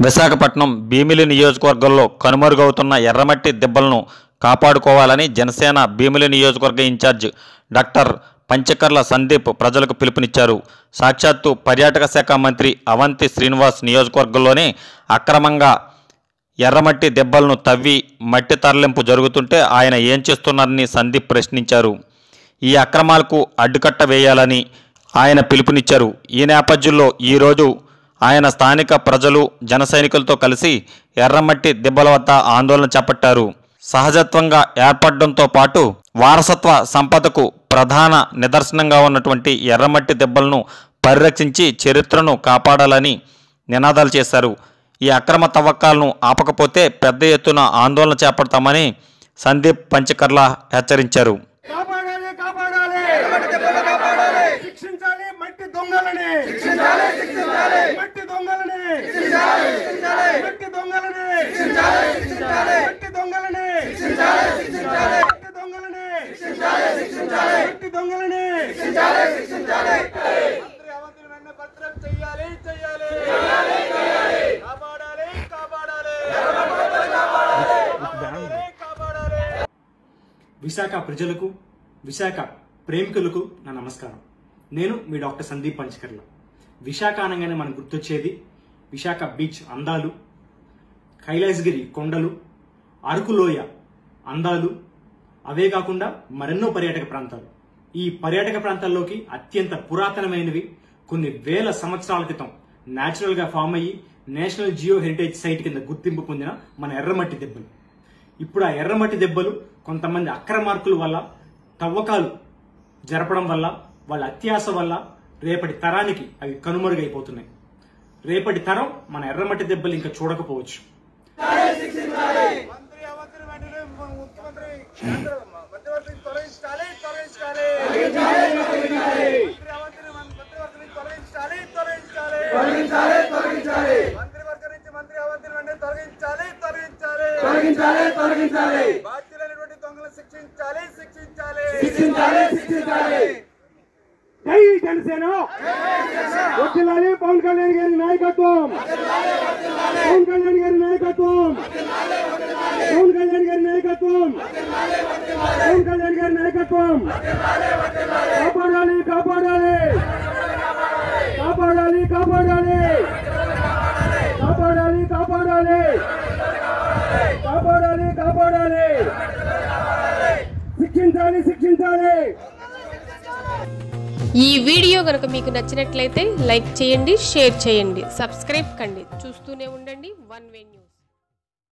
విశాఖపట్నం భీమిలి నియోజకవర్గంలో కనుమరుగవుతున్న ఎర్రమట్టి దెబ్బలను కాపాడుకోవాలని జనసేన భీమిలి నియోజకవర్గ ఇన్ఛార్జ్ డాక్టర్ పంచకర్ల సందీప్ ప్రజలకు పిలుపునిచ్చారు సాక్షాత్తు పర్యాటక శాఖ మంత్రి అవంతి శ్రీనివాస్ నియోజకవర్గంలోనే అక్రమంగా ఎర్రమట్టి దెబ్బలను తవ్వి మట్టి తరలింపు జరుగుతుంటే ఆయన ఏం చేస్తున్నారని సందీప్ ప్రశ్నించారు ఈ అక్రమాలకు అడ్డుకట్ట వేయాలని ఆయన పిలుపునిచ్చారు ఈ నేపథ్యంలో ఈరోజు ఆయన స్థానిక ప్రజలు జన సైనికులతో కలిసి ఎర్రమట్టి దెబ్బల వద్ద ఆందోళన చేపట్టారు సహజత్వంగా ఏర్పడడంతో పాటు వారసత్వ సంపదకు ప్రధాన నిదర్శనంగా ఉన్నటువంటి ఎర్రమట్టి దెబ్బలను పరిరక్షించి చరిత్రను కాపాడాలని నినాదాలు చేశారు ఈ అక్రమ తవ్వకాలను ఆపకపోతే పెద్ద ఎత్తున ఆందోళన చేపడతామని సందీప్ పంచకర్ల హెచ్చరించారు కాపాడాలి కాపాడాలి శిక్షించాలి మట్టి దొంగలని మట్టి దొంగలని మట్టి దొంగలని మట్టి దొంగలని మట్టి దొంగలని మట్టి దొంగలని మంత్రి అవంతులు వెన్న భద్రం చెయ్యాలి చెయ్యాలి కాపాడాలి కాపాడాలి కాపాడాలి కాపాడాలి విశాఖ ప్రజలకు విశాఖ ప్రేమికులకు నా నమస్కారం నేను మీ డాక్టర్ సందీప్ పంచకర్ల విశాఖ అనగానే మనకు గుర్తొచ్చేది విశాఖ బీచ్ అందాలు కైలాసగిరి కొండలు అరకులోయ అందాలు అవే కాకుండా మరెన్నో పర్యాటక ప్రాంతాలు ఈ పర్యాటక ప్రాంతాల్లోకి అత్యంత పురాతనమైనవి కొన్ని వేల సంవత్సరాల క్రితం న్యాచురల్ గా ఫామ్ అయ్యి నేషనల్ జియో హెరిటేజ్ సైట్ కింద గుర్తింపు పొందిన మన ఎర్రమట్టి దెబ్బలు ఇప్పుడు ఆ ఎర్రమట్టి దెబ్బలు కొంతమంది అక్రమార్కుల వల్ల తవ్వకాలు జరపడం వల్ల వాళ్ళ అత్యాస వల్ల రేపటి తరానికి అవి కనుమరుగైపోతున్నాయి రేపటి తరం మన ఎర్రమట్టి దెబ్బలు ఇంకా చూడకపోవచ్చు మంత్రి అవంతులు వెంటనే ముఖ్యమంత్రి మధ్యవర్తిని తొలగించాలి తొలగించాలి మంత్రి అవంతులు మధ్యవర్తిని తొలగించాలి తొలగించాలి మంత్రివర్గం నుంచి మంత్రి అవంతులు వెంటనే తొలగించాలి తొలగించాలి తొలగించాలి తొలగించాలి బాధ్యులైనటువంటి దొంగలను శిక్షించాలి శిక్షించాలి శిక్షించాలి శిక్షించాలి జై జనసేన వడ్డిల్లాలి పవన్ కళ్యాణ్ గారి నాయకత్వం పవన్ కళ్యాణ్ గారి నాయకత్వం పవన్ కళ్యాణ్ గారి నాయకత్వం పవన్ కళ్యాణ్ గారి నాయకత్వం కాపాడాలి కాపాడాలి కాపాడాలి కాపాడాలి కాపాడాలి కాపాడాలి కాపాడాలి కాపాడాలి శిక్షించాలి శిక్షించాలి ఈ వీడియో కనుక మీకు నచ్చినట్లయితే లైక్ చేయండి షేర్ చేయండి సబ్స్క్రైబ్ కండి చూస్తూనే ఉండండి వన్ వే న్యూస్